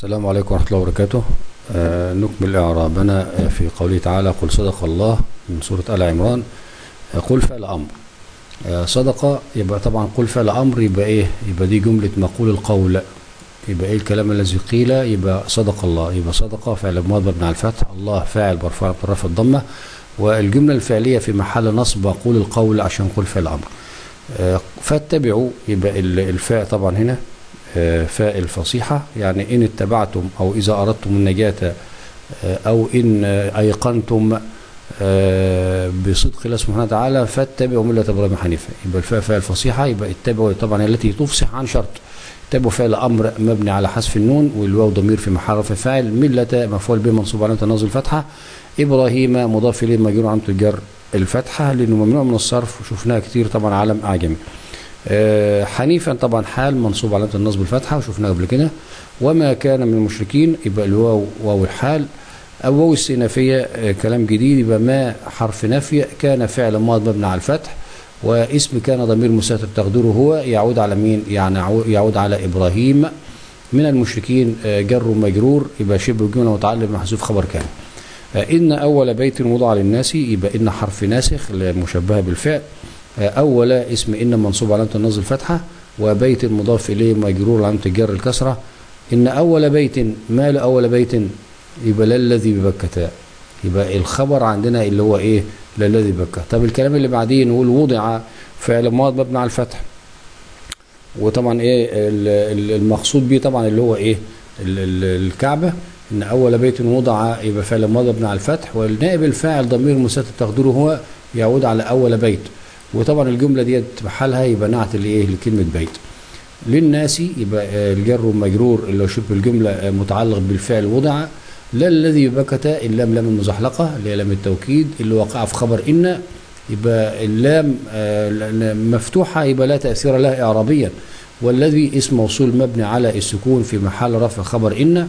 السلام عليكم ورحمة الله وبركاته آه نكمل إعرابنا آه، في قوله تعالى قل صدق الله من سورة آل عمران آه قل فعل أمر آه صدق يبقى طبعا قل فعل أمر يبقى إيه يبقى دي جملة مقول القول يبقى إيه الكلام الذي قيل يبقى صدق الله يبقى صدق فعل ماضي مبني على الفتح الله فاعل مرفوع بالرفع الضمة والجملة الفعلية في محل نصب مقول القول عشان قل فعل أمر آه فاتبعوا يبقى ال- الفاء طبعا هنا آه، فاء الفصيحة يعني إن اتبعتم أو إذا أردتم النجاة آه، أو إن آه، أيقنتم آه، بصدق الله سبحانه وتعالى فاتبعوا ملة إبراهيم حنيفا يبقى الفاء فاء الفصيحة يبقى اتبعوا طبعا التي تفصح عن شرط اتبعوا فعل أمر مبني على حذف النون والواو ضمير في محل رفع فاعل ملة مفعول به منصوب على تنازل الفتحة إبراهيم مضاف إليه مجرور عن الجر الفتحة لأنه ممنوع من الصرف وشفناها كتير طبعا علم أعجمي آه، حنيفا طبعا حال منصوب علامة النصب الفتحة وشفناها قبل كده وما كان من المشركين يبقى الواو واو الحال أو واو الاستئنافية آه، كلام جديد يبقى ما حرف نفي كان فعل ماض مبني على الفتح واسم كان ضمير مستتر تقديره هو يعود على مين يعني يعو- يعود على إبراهيم من المشركين آه، جر ومجرور يبقى شبه الجملة متعلق بمحذوف خبر كان آه، إن أول بيت وضع للناس يبقى إن حرف ناسخ مشبهة بالفعل آه، أول اسم إن منصوب علامة النصب الفتحة وبيت مضاف إليه مجرور علامة الجر الكسرة إن أول بيت مال أول بيت يبقى لا الذي ببكة يبقى الخبر عندنا اللي هو إيه لا الذي ببكة طب الكلام اللي بعديه نقول وضع فعل ماض مبني على الفتح وطبعا إيه ال- ال- المقصود بيه طبعا اللي هو إيه ال- ال- الكعبة إن أول بيت وضع يبقى فعل ماض مبني على الفتح والنائب الفاعل ضمير مستتر تقديره هو يعود على أول بيت وطبعا الجملة ديت بحالها يبقى نعت الايه لكلمة بيت للناس يبقى آه، الجر والمجرور اللي هو شبه الجملة آه، متعلق بالفعل وضع لا الذي بكت اللام لام المزحلقة اللي هي لام التوكيد اللي وقع في خبر إن يبقى اللام آه، لأن مفتوحة يبقى لا تأثير لها إعرابيا والذي اسم موصول مبني على السكون في محل رفع خبر إن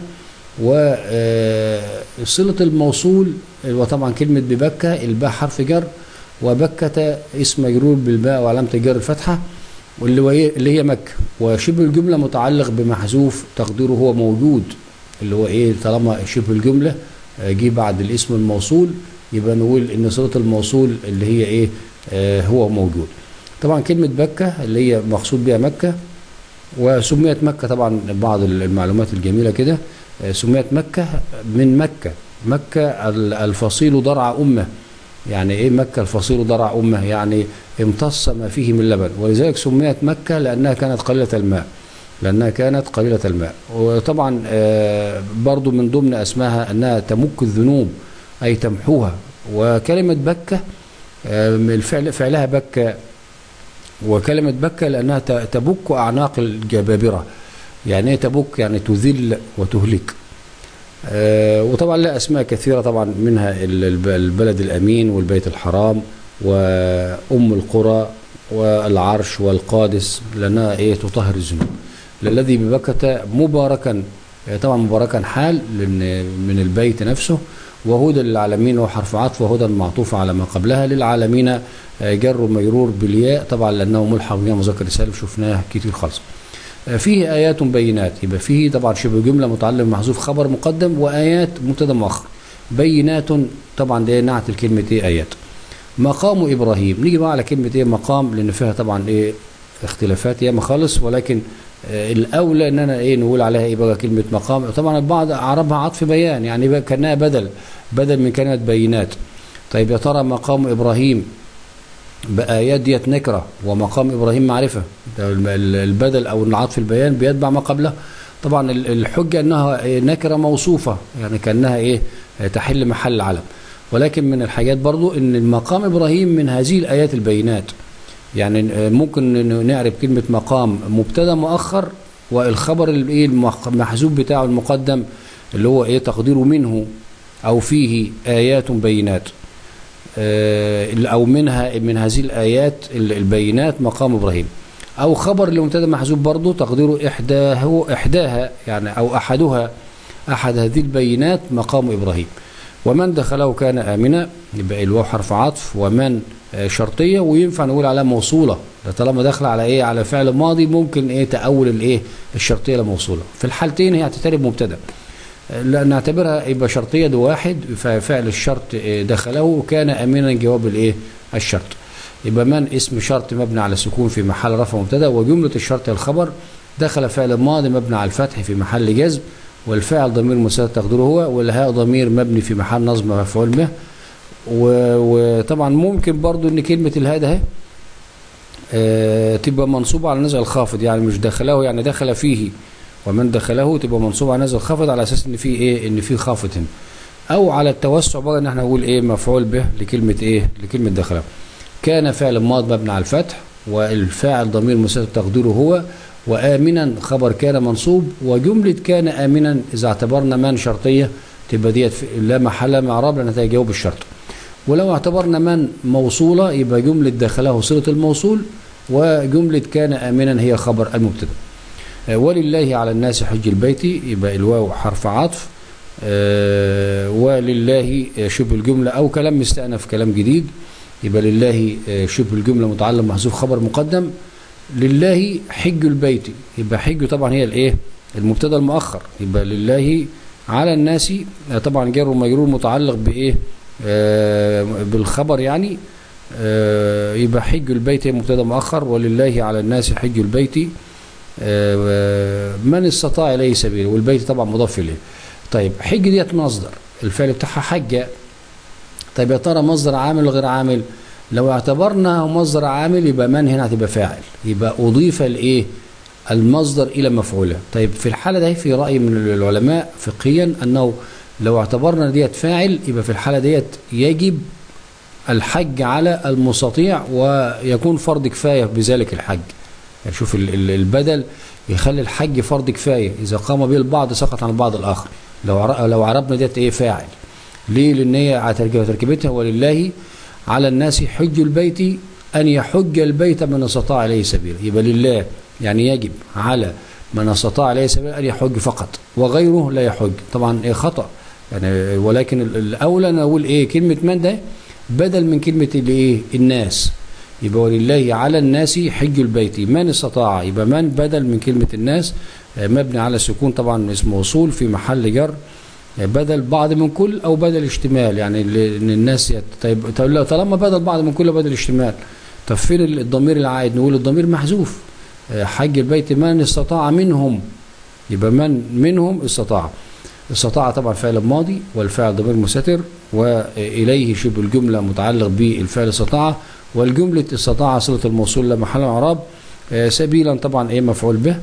وصلة الموصول وطبعا كلمة ببكة الباء حرف جر وبكة اسم مجرور بالباء وعلامة الجر الفتحة واللي هو إيه؟ اللي هي مكة وشبه الجملة متعلق بمحذوف تقديره هو موجود اللي هو ايه طالما شبه الجملة آه، جه بعد الاسم الموصول يبقى نقول ان صلة الموصول اللي هي ايه آه هو موجود طبعا كلمة بكة اللي هي مقصود بها مكة وسميت مكة طبعا بعض المعلومات الجميلة كده آه، سميت مكة من مكة مكة ال- الفصيل ضرع أمة يعني ايه مكة الفصيل ضرع أمة يعني امتص ما فيه من لبن ولذلك سميت مكة لأنها كانت قليلة الماء لأنها كانت قليلة الماء وطبعا آه، برضو من ضمن أسمائها أنها تمك الذنوب أي تمحوها وكلمة بكة آه، الفعل فعلها بكة وكلمة بكة لأنها ت- تبك أعناق الجبابرة يعني ايه تبك يعني تذل وتهلك آه، وطبعا لها أسماء كثيرة طبعا منها ال- الب- البلد الأمين والبيت الحرام وأم القرى والعرش والقادس لأنها إيه تطهر الذنوب الذي ببكة مباركا آه، طبعا مباركا حال لأن من البيت نفسه وهدى للعالمين وحرف عطف وهدى معطوف على ما قبلها للعالمين آه، جر ومجرور بالياء طبعا لأنه ملحق بها مذكر سالم شفناه كتير خالص آه، فيه آيات بينات يبقى فيه طبعا شبه جملة متعلم محذوف خبر مقدم وآيات مبتدا مؤخر بينات طبعا ده نعت الكلمة ايه آيات مقام إبراهيم نيجي بقى على كلمة ايه مقام لأن فيها طبعا ايه اختلافات ياما خالص ولكن آه الأولى إن أنا ايه نقول عليها ايه بقى كلمة مقام طبعا البعض أعربها عطف بيان يعني بقى كأنها بدل بدل من كلمة بينات طيب يا ترى مقام إبراهيم بآيات ديت نكرة ومقام إبراهيم معرفة ده الم- ال- البدل أو العطف البيان بيتبع ما قبله طبعا ال- الحجة أنها إيه نكرة موصوفة يعني كأنها إيه تحل محل علم ولكن من الحاجات برضو أن المقام إبراهيم من هذه الآيات البينات يعني آه، ممكن ن- نعرف كلمة مقام مبتدا مؤخر والخبر ال- إيه المح- المحذوف بتاعه المقدم اللي هو إيه تقديره منه أو فيه آيات بينات آه، أو منها من هذه الآيات ال- البينات مقام إبراهيم أو خبر لمبتدا محذوف برضه تقديره إحداه إحداها يعني أو أحدها أحد هذه البينات مقام إبراهيم ومن دخله كان آمنا يبقى الواو حرف عطف ومن آه، شرطيه وينفع نقول عليها موصوله ده طالما داخله على ايه على فعل ماضي ممكن ايه تاول الايه الشرطيه لموصوله في الحالتين هي هتتقلب مبتدا آه، لا نعتبرها يبقى شرطيه ده واحد ففعل الشرط آه، دخله كان امينا جواب الايه الشرط يبقى من اسم شرط مبني على السكون في محل رفع مبتدا وجمله الشرط الخبر دخل فعل ماضي مبني على الفتح في محل جزم والفاعل ضمير مساعد تقديره هو والهاء ضمير مبني في محل نصب مفعول به و- وطبعا ممكن برضو ان كلمه الهاء ده اهي، آه، تبقى منصوبه على نزع الخافض يعني مش دخله يعني دخل فيه ومن دخله تبقى منصوبه على نزع الخافض على اساس ان في ايه ان في خافض هنا او على التوسع بقى ان احنا نقول ايه مفعول به لكلمه ايه لكلمه دخله كان فعل ماض مبني على الفتح والفاعل ضمير مساعد تقديره هو وآمنا خبر كان منصوب وجملة كان آمنا إذا اعتبرنا من شرطية تبقى ديت في- لا محل من إعراب لأنها تجاوب الشرط ولو اعتبرنا من موصولة يبقى جملة دخله صلة الموصول وجملة كان آمنا هي خبر المبتدا آه، ولله على الناس حج البيت يبقى الواو حرف عطف آه، ولله آه، شبه الجملة أو كلام مستأنف كلام جديد يبقى لله آه، شبه الجملة متعلم محذوف خبر مقدم لله حج البيت يبقى حج طبعا هي الايه المبتدا المؤخر يبقى لله على الناس آه، طبعا جار ومجرور متعلق بايه آه بالخبر يعني آه يبقى حج البيت هي مبتدا مؤخر ولله على الناس حج البيت آه من استطاع اليه سبيلا والبيت طبعا مضاف اليه طيب حج ديت مصدر الفعل بتاعها حج طيب يا ترى مصدر عامل غير عامل لو اعتبرنا مصدر عامل يبقى من هنا هتبقى فاعل يبقى اضيف الايه المصدر الى مفعوله طيب في الحاله دي في راي من العلماء فقهيا انه لو اعتبرنا ديت فاعل يبقى في الحاله ديت يجب الحج على المستطيع ويكون فرض كفايه بذلك الحج يعني شوف ال- ال- البدل يخلي الحج فرض كفايه اذا قام به البعض سقط عن البعض الاخر لو عر- لو عربنا ديت ايه فاعل ليه لان هي على تركيبة- تركيبتها ولله على الناس حج البيت ان يحج البيت من استطاع اليه سبيلا يبقى لله يعني يجب على من استطاع اليه سبيلا ان يحج فقط وغيره لا يحج طبعا إيه خطا يعني ولكن ال- الاولى أنا اقول ايه كلمه من ده بدل من كلمه الايه الناس يبقى ولله على الناس حج البيت من استطاع يبقى من بدل من كلمه الناس آه، مبني على السكون طبعا اسم موصول في محل جر آه، بدل بعض من كل او بدل اشتمال يعني ال- ان الناس يت... طيب طيب لو طالما بدل بعض من كل بدل اشتمال طب فين ال- الضمير العائد نقول الضمير محذوف آه، حج البيت من استطاع منهم يبقى من منهم استطاع استطاع طبعا فعل ماضي والفعل ضمير مستتر واليه شبه الجمله متعلق بالفعل استطاع والجمله استطاع صله الموصول لا محل من اعراب آه، سبيلا طبعا ايه مفعول به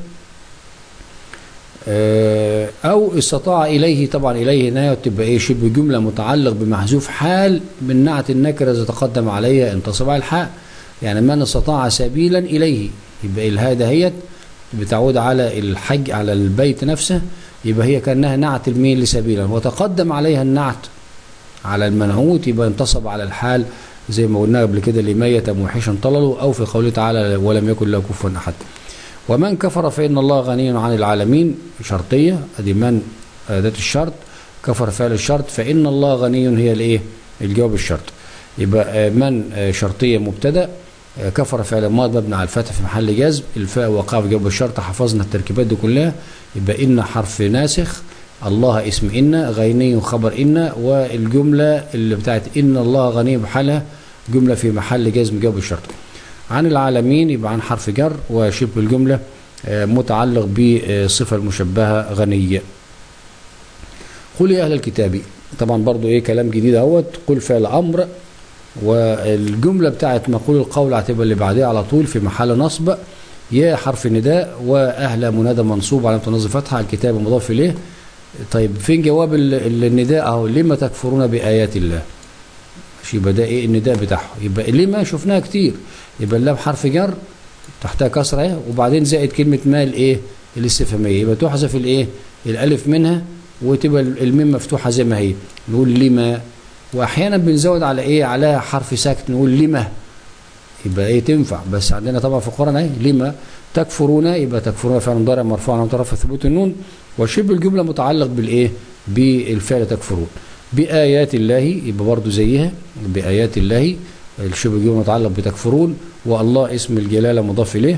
آه، او استطاع اليه طبعا اليه هنا تبقى ايه شبه جمله متعلق بمحذوف حال من نعت النكره اذا تقدم عليها انتصب على الحاء يعني من استطاع سبيلا اليه يبقى الهاء دهيت بتعود على الحج على البيت نفسه يبقى هي كانها نعت الميل لسبيلا وتقدم عليها النعت على المنعوت يبقى انتصب على الحال زي ما قلنا قبل كده لميت موحشا طلله او في قوله تعالى ولم يكن له كفوا احد ومن كفر فإن الله غني عن العالمين شرطية أدي من أداة الشرط كفر فعل الشرط فإن الله غني هي الإيه الجواب الشرط يبقى آه، من آه، شرطية مبتدأ آه، كفر فعل ماض مبني على الفتح في محل جزم الفاء وقع في جواب الشرط حفظنا التركيبات دي كلها يبقى إن حرف ناسخ الله اسم إن غني خبر إن والجملة اللي بتاعت إن الله غني بحالها جملة في محل جزم جواب الشرط عن العالمين يبقى عن حرف جر وشبه الجملة آه، متعلق بالصفة المشبهة غنية قل يا أهل الكتاب طبعا برضو ايه كلام جديد اهوت قل فعل أمر والجملة بتاعت مقول القول هتبقى اللي بعدها على طول في محل نصب يا حرف نداء وأهل منادى منصوب على تنصب فتحة الكتاب مضاف إليه طيب فين جواب ال- ال- النداء اهو لما تكفرون بآيات الله مش يبقى ده ايه النداء بتاعه يبقى لما شفناها كتير يبقى اللام حرف جر تحتها كسره اهي وبعدين زائد كلمه ما الايه الاستفهاميه يبقى تحذف الايه الالف منها وتبقى الميم مفتوحه زي ما هي نقول لما واحيانا بنزود على ايه عليها حرف ساكت نقول لما يبقى ايه تنفع بس عندنا طبعا في القران اهي لما تكفرون يبقى تكفرون فعل مضارع مرفوع عن طرف ثبوت النون وشبه الجمله متعلق بالايه بالفعل تكفرون بآيات الله يبقى برضه زيها بآيات الله الشبه الجمله متعلق بتكفرون والله اسم الجلاله مضاف اليه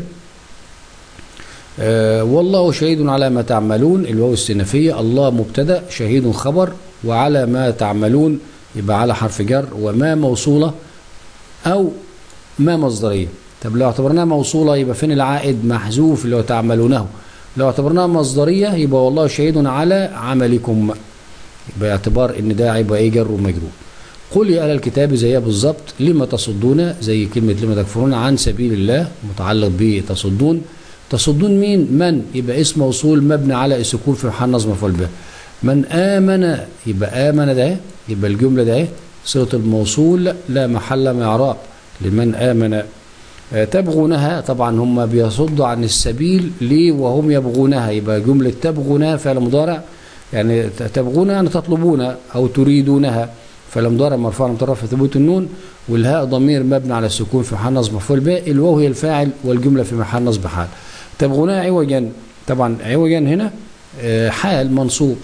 آه والله شهيد على ما تعملون الواو السنفيه الله مبتدا شهيد خبر وعلى ما تعملون يبقى على حرف جر وما موصوله او ما مصدريه طب لو اعتبرناها موصوله يبقى فين العائد محذوف اللي هو تعملونه لو اعتبرناها مصدريه يبقى والله شهيد على عملكم يبقى اعتبار ان ده هيبقى ايه جر ومجرور قل يا اهل الكتاب زيها بالظبط لما تصدون زي كلمه لما تكفرون عن سبيل الله متعلق بتصدون تصدون مين من يبقى اسم موصول مبني على السكون في محل نصب مفعول به من امن يبقى امن ده يبقى الجمله ده صله الموصول لا محل من اعراب لمن امن تبغونها طبعا هم بيصدوا عن السبيل ليه وهم يبغونها يبقى جمله تبغونها فعل مضارع يعني تبغون يعني تطلبون او تريدونها فعل مضارع مرفوع مترفع ثبوت النون والهاء ضمير مبني على السكون في محل نصب مفعول به الواو هي الفاعل والجمله في محل نصب حال تبغونها عوجا طبعا عوجا هنا حال منصوب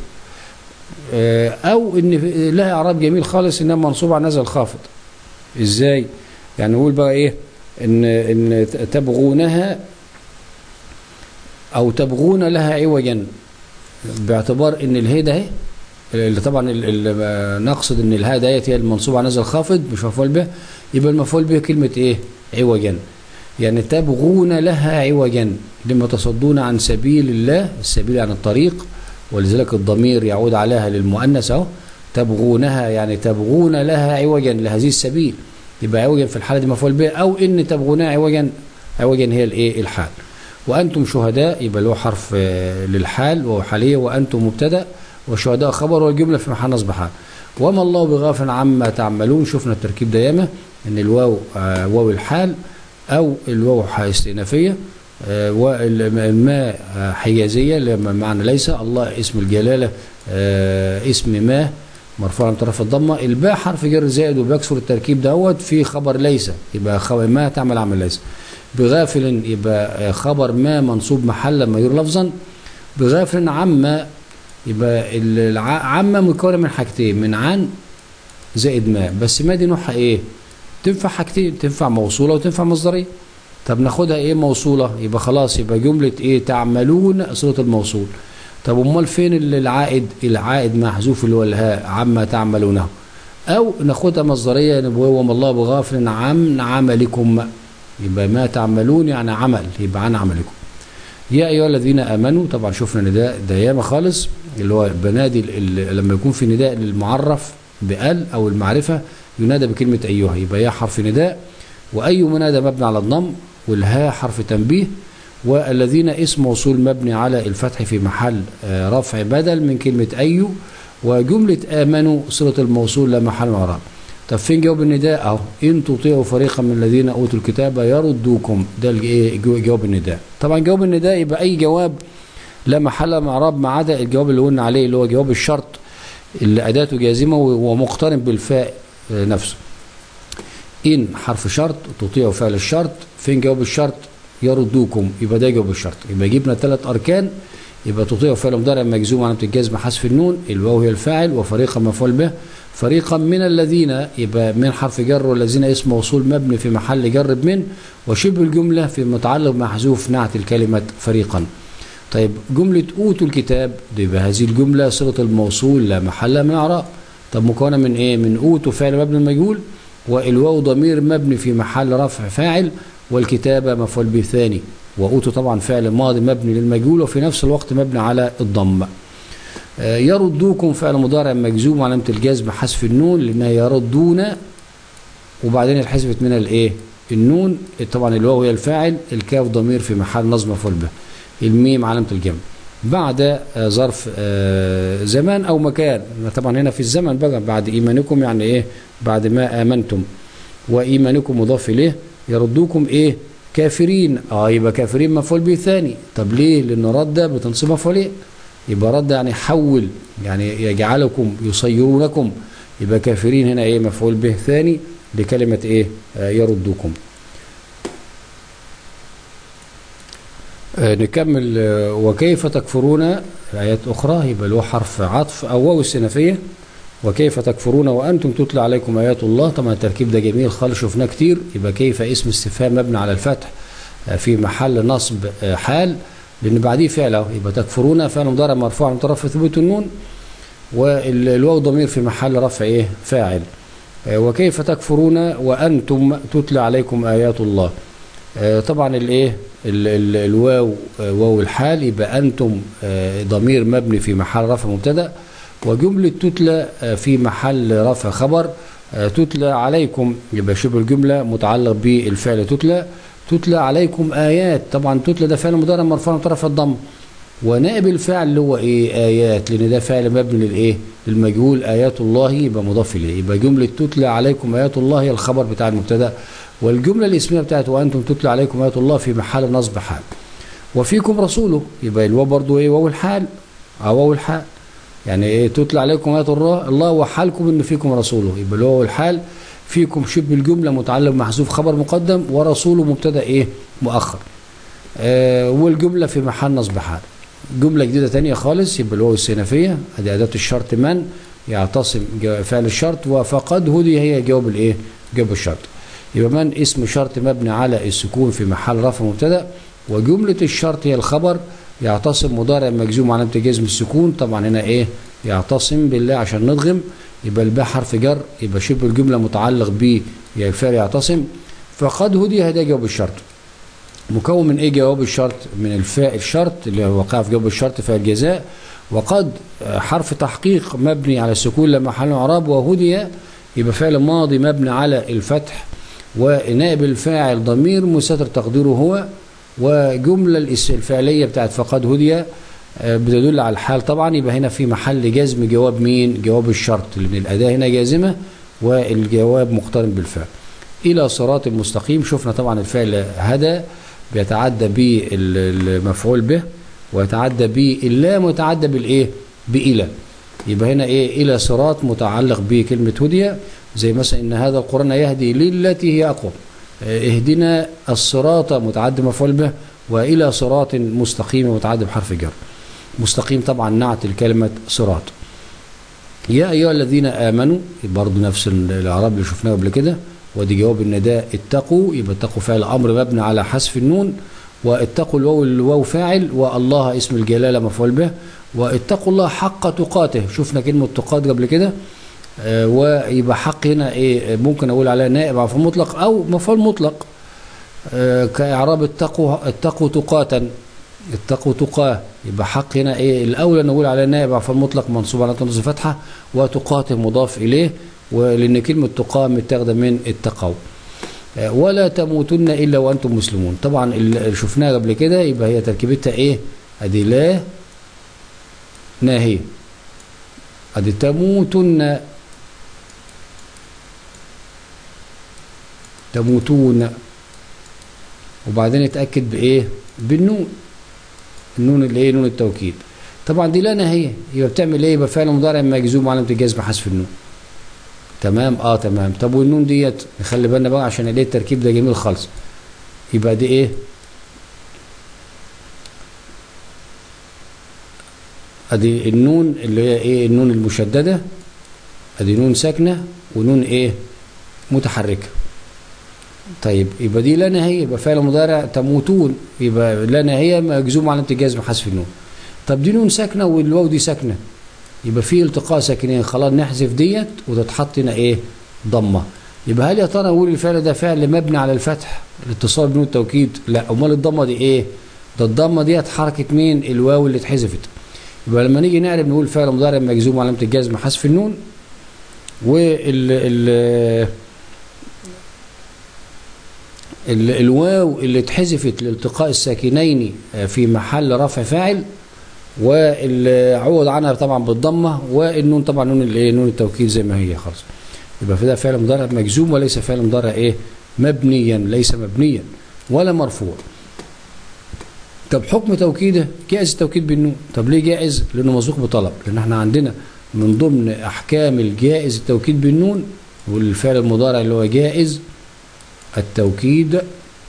او ان لها اعراب جميل خالص انها منصوبه على نزل خافض ازاي يعني نقول بقى ايه ان ان تبغونها او تبغون لها عوجا باعتبار ان الهي ده اللي طبعا اللي نقصد ان الهاء ديت هي المنصوبه على نزل خافض مش مفعول به يبقى المفعول به كلمه ايه عوجا يعني تبغون لها عوجا لما تصدون عن سبيل الله السبيل عن الطريق ولذلك الضمير يعود عليها للمؤنث اهو تبغونها يعني تبغون لها عوجا لهذه السبيل يبقى عوجا في الحاله دي مفعول به او ان تبغونها عوجا عوجا هي الايه الحال وانتم شهداء يبقى له حرف للحال وهو حاليه وانتم مبتدا والشهداء خبر والجمله في محل نصب حال وما الله بغافل عما تعملون شفنا التركيب ده ياما ان الواو آه واو الحال او الواو استئنافيه آه والماء آه حجازيه لما معنى ليس الله اسم الجلاله اسم ما مرفوع عن طرف الضمه الباء حرف جر زائد وبيكسر التركيب دوت في خبر ليس يبقى خبر ما تعمل عمل ليس بغافل يبقى خبر ما منصوب محلا مجرور لفظا بغافل عما يبقى عما مكونه من حاجتين من عن زائد ما بس ما دي نوعها ايه تنفع حاجتين تنفع موصوله وتنفع مصدريه طب ناخدها ايه موصوله يبقى خلاص يبقى جمله ايه تعملون صله الموصول طب امال فين العائد العائد محذوف اللي هو الهاء عما تعملونه او ناخدها مصدريه وما الله بغافل عن عملكم يبقى ما تعملون يعني عمل يبقى عن عملكم يا ايها الذين امنوا طبعا شفنا نداء ده ياما خالص اللي هو بنادي لما يكون في نداء للمعرف بال او المعرفه ينادى بكلمه ايها يبقى يا حرف نداء واي منادى مبني على الضم والها حرف تنبيه والذين اسم موصول مبني على الفتح في محل رفع بدل من كلمه اي وجمله امنوا صله الموصول لا محل اعراب طب فين جواب النداء اهو ان تطيعوا فريقا من الذين اوتوا الكتاب يردوكم ده ايه جواب النداء طبعا جواب النداء يبقى اي جواب لا محل من اعراب ما عدا الجواب اللي قلنا عليه اللي هو جواب الشرط اللي اداته جازمه ومقترن بالفاء نفسه ان حرف شرط تطيعوا فعل الشرط فين جواب الشرط يردوكم يبقى ده جواب الشرط يبقى جبنا ثلاث اركان يبقى تطيع فعل مضارع مجزوم علامه الجزم حذف النون الواو هي الفاعل وفريقا مفعول به فريقا من الذين يبقى من حرف جر والذين اسم موصول مبني في محل جر من وشبه الجمله في متعلق محذوف نعت الكلمه فريقا طيب جمله اوتوا الكتاب يبقى هذه الجمله صله الموصول لا محل من اعراب طب مكونه من ايه من اوتوا فعل مبني المجهول والواو ضمير مبني في محل رفع فاعل والكتابه مفعول به ثاني وأوتوا طبعا فعل ماضي مبني للمجهول وفي نفس الوقت مبني على الضم يردوكم فعل مضارع مجزوم علامة الجزم حذف النون لأنها يردون وبعدين اتحسبت من الايه النون طبعا الواو هي الفاعل الكاف ضمير في محل نصب مفعول به الميم علامة الجمع بعد ظرف زمان أو مكان طبعا هنا في الزمن بقى بعد إيمانكم يعني إيه بعد ما آمنتم وإيمانكم مضاف إليه يردوكم إيه كافرين اه يبقى كافرين مفعول به ثاني طب ليه لان رد بتنصب مفعولين يبقى رد يعني حول يعني يجعلكم يصيرونكم يبقى كافرين هنا ايه مفعول به ثاني لكلمة ايه آه يردوكم آه نكمل آه وكيف تكفرون آيات أخرى يبقى له حرف عطف أو واو السنفية وكيف تكفرون وأنتم تتلى عليكم آيات الله طبعا التركيب ده جميل خالص شفناه كتير يبقى كيف اسم استفهام مبني على الفتح آه، في محل نصب آه، حال لأن بعديه فعل أهو يبقى تكفرون فعل مضارع مرفوع من طرف ثبوت النون والواو ضمير في محل رفع إيه فاعل آه، وكيف تكفرون وأنتم تتلى عليكم آيات الله آه، طبعا الايه ال- ال- الواو آه، واو الحال يبقى انتم آه، ضمير مبني في محل رفع مبتدا وجمله تتلى آه، في محل رفع خبر آه، تتلى عليكم يبقى شبه الجمله متعلق بالفعل تتلى تتلى عليكم ايات طبعا تتلى ده فعل مضارع مرفوع من طرف الضم ونائب الفعل اللي هو ايه ايات لان ده فعل مبني للايه للمجهول ايات الله يبقى مضاف اليه يبقى جمله تتلى عليكم ايات الله هي الخبر بتاع المبتدا والجمله الاسميه بتاعت وانتم تتلى عليكم ايات الله في محل نصب حال وفيكم رسوله يبقى الواو برضه ايه واو الحال او واو الحال يعني ايه تتلى عليكم ايات الله الله وحالكم ان فيكم رسوله يبقى الواو الحال فيكم شبه الجمله متعلق محذوف خبر مقدم ورسوله مبتدا ايه مؤخر آه والجمله في محل نصب حال جمله جديده تانية خالص يبقى الواو السينفيه ادي اداه الشرط من يعتصم جو- فعل الشرط وفقد هدي هي جواب الايه جواب الشرط يبقى من اسم شرط مبني على السكون في محل رفع مبتدا وجمله الشرط هي الخبر يعتصم مضارع مجزوم علامه جزم السكون طبعا هنا ايه يعتصم بالله عشان نضغم يبقى الباء حرف جر يبقى شبه الجمله متعلق ب يا فعل يعتصم فقد هدي هذا جواب الشرط مكون من ايه جواب الشرط من الفاء الشرط اللي هو وقع في جواب الشرط فاء الجزاء وقد آه، حرف تحقيق مبني على السكون لما محل اعراب وهدي يبقى فعل ماضي مبني على الفتح ونائب الفاعل ضمير مستتر تقديره هو وجمله الاس- الفعليه بتاعت فقد هدي آه، بتدل على الحال طبعا يبقى هنا في محل جزم جواب مين جواب الشرط لان الاداه هنا جازمه والجواب مقترن بالفعل الى صراط المستقيم شفنا طبعا الفعل هدى بيتعدى بالمفعول به ويتعدى باللام ويتعدى بالايه بإلى يبقى هنا ايه الى صراط متعلق بكلمه هدي زي مثلا ان هذا القران يهدي للتي هي اقوم آه، اهدنا الصراط متعدى مفعول به والى صراط مستقيم متعدى بحرف جر مستقيم طبعا نعت الكلمه صراط يا ايها الذين امنوا برضه نفس الاعراب اللي شفناه قبل كده ودي جواب النداء اتقوا يبقى اتقوا فعل امر مبني على حذف النون واتقوا الواو الواو فاعل والله اسم الجلاله مفعول به واتقوا الله حق تقاته شفنا كلمه تقات قبل كده آه، ويبقى حق هنا ايه ممكن اقول عليها نائب مفعول مطلق او مفعول مطلق آه، كاعراب اتقوا اتقوا تقاتا اتقوا تقاه يبقى حق هنا ايه الاولى نقول على نائب مفعول مطلق منصوب على تنصب فتحه وتقاته مضاف اليه ولان كلمه تقاه متاخده من التقوا آه، ولا تموتن الا وانتم مسلمون طبعا اللي شفناها قبل كده يبقى هي تركيبتها ايه ادي لا ناهيه ادي تموتن تموتون وبعدين اتاكد بايه بالنون النون اللي ايه نون التوكيد طبعا دي لا ناهيه يبقى بتعمل ايه يبقى فعل مضارع مجزوم علامه الجزم حذف النون تمام اه تمام طب والنون ديت نخلي بالنا بقى عشان الايه التركيب ده جميل خالص يبقى دي ايه ادي النون اللي هي ايه النون المشدده ادي نون ساكنه ونون ايه متحركه طيب يبقى دي لا نهايه يبقى فعل مضارع تموتون يبقى لا نهايه مجزوم على الجزم حذف النون طب دي نون ساكنه والواو دي ساكنه يبقى في التقاء ساكنين خلاص نحذف ديت وتتحط هنا ايه ضمه يبقى هل يا ترى اقول الفعل ده فعل مبني على الفتح الاتصال بنون التوكيد لا امال الضمه دي ايه ده الضمه ديت حركه مين الواو اللي اتحذفت يبقى لما نيجي نعرف نقول فعل مضارع مجزوم علامه الجزم حذف النون وال ال ال الواو اللي اتحذفت لالتقاء الساكنين في محل رفع فاعل والعوض عنها طبعا بالضمه والنون طبعا نون الايه نون التوكيد زي ما هي خالص يبقى في ده فعل مضارع مجزوم وليس فعل مضارع ايه مبنيا ليس مبنيا ولا مرفوع طب حكم توكيده جائز التوكيد بالنون طب ليه جائز لانه مسبوق بطلب لان احنا عندنا من ضمن احكام الجائز التوكيد بالنون والفعل المضارع اللي هو جائز التوكيد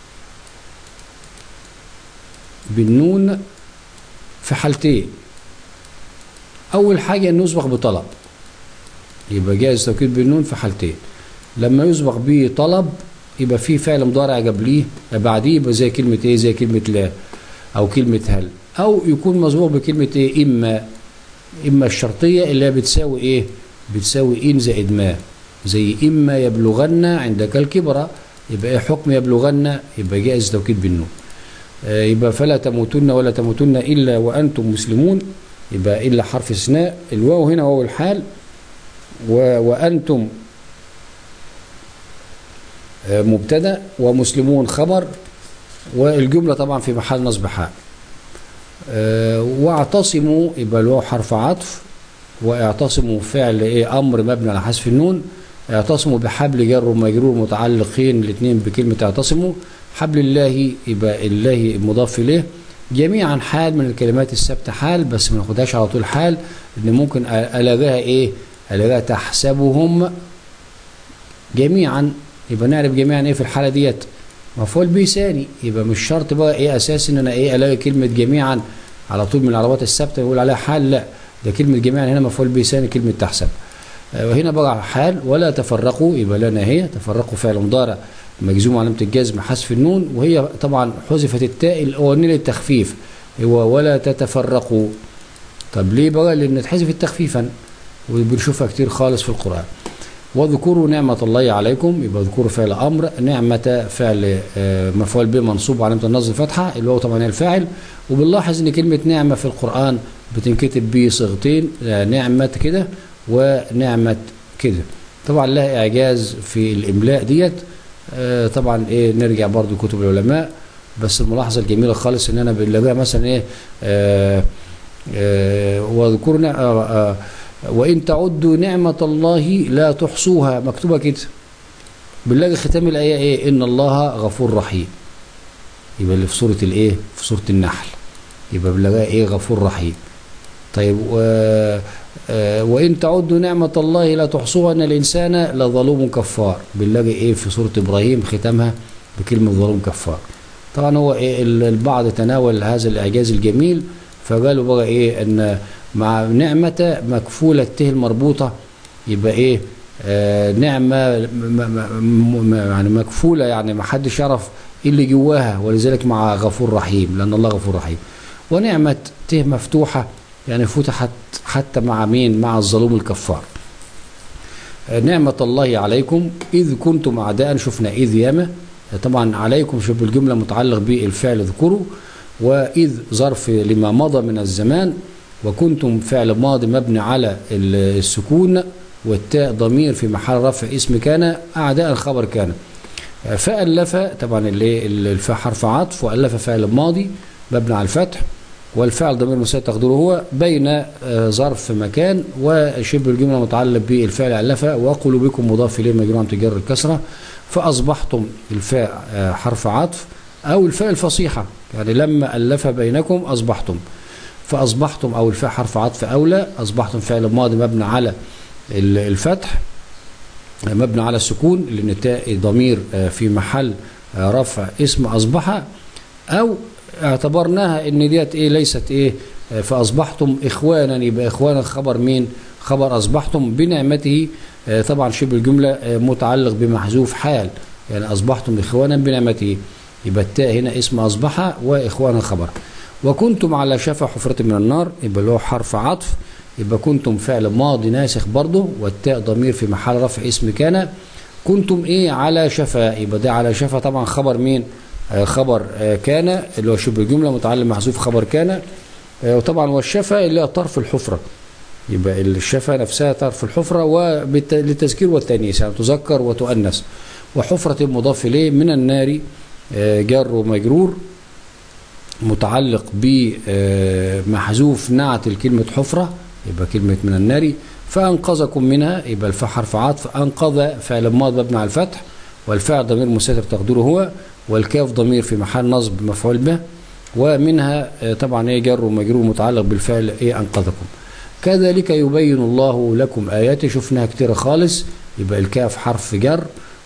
بالنون في حالتين اول حاجه انه يسبق بطلب يبقى جائز توكيد بالنون في حالتين لما يسبق به طلب يبقى في فعل مضارع قبليه بعديه يبقى زي كلمة ايه زي كلمة لا او كلمة هل او يكون مسبوق بكلمة ايه اما اما الشرطية اللي هي بتساوي ايه بتساوي ان زائد ما زي اما يبلغن عندك الكبر يبقى ايه حكم يبلغن يبقى جائز توكيد بالنون آه يبقى فلا تموتن ولا تموتن الا وانتم مسلمون يبقى الا حرف استثناء الواو هنا واو الحال و وانتم آه مبتدا ومسلمون خبر والجمله طبعا في محل نصب حال آه واعتصموا يبقى الواو حرف عطف واعتصموا فعل ايه امر مبني على حذف النون اعتصموا بحبل جر ومجرور متعلقين الاثنين بكلمه اعتصموا حبل الله يبقى الله مضاف اليه جميعا حال من الكلمات الثابته حال بس ما ناخدهاش على طول حال ان ممكن الغاها ايه الغاها تحسبهم جميعا يبقى نعرف جميعا ايه في الحاله ديت مفعول به ثاني يبقى مش شرط بقى ايه اساس ان انا ايه الاقي كلمه جميعا على طول من العربات الثابته يقول عليها حال لا ده كلمه جميعا هنا مفعول به ثاني كلمه تحسب وهنا بقى حال ولا تفرقوا يبقى لنا هي تفرقوا فعل مضارع مجزوم علامه الجزم حذف النون وهي طبعا حذفت التاء الاولانيه للتخفيف هو ولا تتفرقوا طب ليه بقى لان اتحذفت تخفيفا وبنشوفها كتير خالص في القران واذكروا نعمة الله عليكم يبقى اذكروا فعل أمر نعمة فعل مفعول به منصوب علامة النصب فتحة اللي هو طبعا الفاعل وبنلاحظ إن كلمة نعمة في القرآن بتنكتب بصيغتين نعمة كده ونعمة كده طبعا لها إعجاز في الإملاء ديت طبعا إيه نرجع برضو كتب العلماء بس الملاحظة الجميلة خالص إن أنا بنلاقيها مثلا إيه آه آه واذكروا آه وإن تعدوا نعمة الله لا تحصوها مكتوبة كده بنلاقي ختام الآية إيه إن الله غفور رحيم يبقى اللي في سورة الإيه في سورة النحل يبقى بنلاقيها إيه غفور رحيم طيب و... آه وإن تعدوا نعمة الله لا تحصوها أن الإنسان لظلوم كفار بنلاقي إيه في سورة إبراهيم ختامها بكلمة ظلوم كفار طبعا هو إيه البعض تناول هذا الإعجاز الجميل فقالوا بقى إيه أن مع نعمة مكفولة ته المربوطة يبقى ايه آه نعمة يعني مكفولة يعني ما حدش يعرف ايه اللي جواها ولذلك مع غفور رحيم لأن الله غفور رحيم ونعمة ته مفتوحة يعني فتحت حتى مع مين مع الظلوم الكفار آه نعمة الله عليكم إذ كنتم أعداء شفنا إذ ياما طبعا عليكم شوف الجملة متعلق بالفعل اذكروا وإذ ظرف لما مضى من الزمان وكنتم فعل ماضي مبني على السكون والتاء ضمير في محل رفع اسم كان أعداء الخبر كان فألف طبعا الفاء حرف عطف وألف فعل ماضي مبني على الفتح والفعل ضمير مساعد تقديره هو بين ظرف مكان وشبه الجملة متعلق بالفعل ألف وقلوبكم مضاف إليه مجرور تجر الكسرة فأصبحتم الفاء حرف عطف أو الفاء الفصيحة يعني لما ألف بينكم أصبحتم فأصبحتم أو الفاء حرف عطف أولى أصبحتم فعل ماضي مبني على الفتح مبني على السكون لأن التاء ضمير في محل رفع اسم أصبح أو اعتبرناها ان ديت ايه ليست ايه فاصبحتم اخوانا يبقى اخوانا خبر مين خبر اصبحتم بنعمته طبعا شبه الجمله متعلق بمحذوف حال يعني اصبحتم اخوانا بنعمته يبقى التاء هنا اسم اصبح واخوانا خبر وكنتم على شفا حفرة من النار يبقى له حرف عطف يبقى كنتم فعل ماضي ناسخ برضه والتاء ضمير في محل رفع اسم كان كنتم ايه على شفا يبقى ده على شفا طبعا خبر مين آه خبر آه كان اللي هو شبه الجمله متعلم محذوف خبر كان آه وطبعا والشفا اللي هي طرف الحفره يبقى الشفا نفسها طرف الحفره وللتذكير والتانيث يعني تذكر وتؤنث وحفره مضاف اليه من النار جر ومجرور متعلق بمحذوف نعت الكلمة حفرة يبقى كلمة من النار فأنقذكم منها يبقى الفاء حرف عطف أنقذ فعل ماض مبني على الفتح والفاعل ضمير مستتر تقديره هو والكاف ضمير في محل نصب مفعول به ومنها طبعا ايه جر ومجرور متعلق بالفعل ايه أنقذكم كذلك يبين الله لكم آياته شفناها كتير خالص يبقى الكاف حرف جر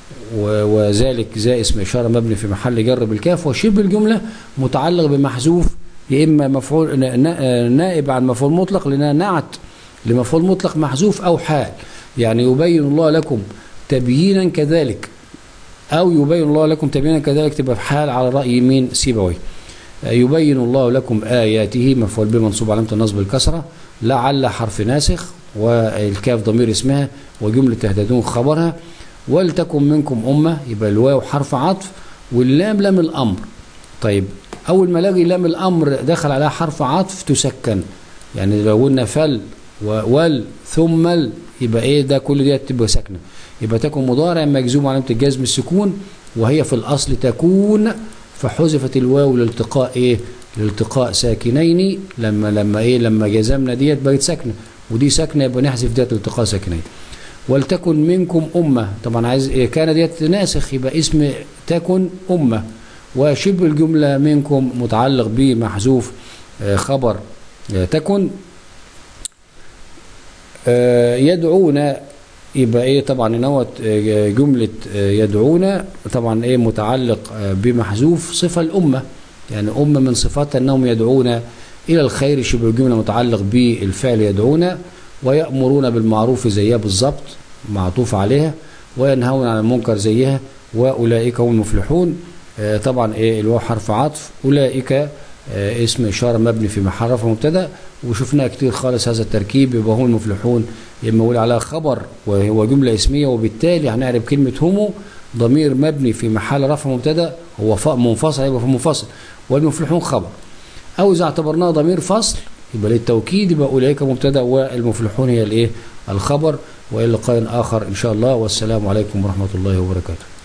وذلك زي اسم إشارة مبني في محل جر بالكاف وشبه الجملة متعلق بمحذوف يا إما مفعول نائب عن مفعول مطلق لأنها نعت لمفعول مطلق محذوف أو حال يعني يبين الله لكم تبيينا كذلك أو يبين الله لكم تبيينا كذلك تبقى في حال على رأي مين سيبوي يبين الله لكم آياته مفعول به منصوب علامة النصب الكسرة لعل حرف ناسخ والكاف ضمير اسمها وجملة تهتدون خبرها ولتكن منكم أمة يبقى الواو حرف عطف واللام لام الأمر طيب أول ما الاقي لام الأمر دخل عليها حرف عطف تسكن يعني لو قلنا فل وول ثم ال يبقى ايه ده كل دي تبقى ساكنه يبقى تكون مضارع مجزوم علامه الجزم السكون وهي في الاصل تكون فحذفت الواو لالتقاء ايه لالتقاء ساكنين لما لما ايه لما جزمنا ديت بقت ساكنه ودي ساكنه يبقى نحذف ديت التقاء ساكنين ولتكن منكم امه طبعا عايز إيه كان ديت ناسخ يبقى اسم تكن امه وشبه الجمله منكم متعلق بمحذوف آه خبر آه تكن آه يدعونا يبقى ايه طبعا نوت جملة يدعونا طبعا ايه متعلق بمحذوف صفة الأمة يعني أمة من صفاتها أنهم يدعون إلى الخير شبه الجملة متعلق بالفعل يدعونا ويأمرون بالمعروف زيها بالظبط معطوف عليها وينهون عن المنكر زيها وأولئك هم المفلحون طبعا ايه الواو حرف عطف أولئك اسم إشارة مبني في محل رفع مبتدأ وشفناها كتير خالص هذا التركيب يبقى هم المفلحون اما يقول عليها خبر وهو جملة اسمية وبالتالي هنعرف كلمة هم ضمير مبني في محل رفع مبتدأ هو منفصل يبقى في منفصل والمفلحون خبر أو إذا اعتبرناه ضمير فصل يبقى للتوكيد يبقى أولئك مبتدأ والمفلحون هي الإيه الخبر وإلى لقاء آخر إن شاء الله والسلام عليكم ورحمة الله وبركاته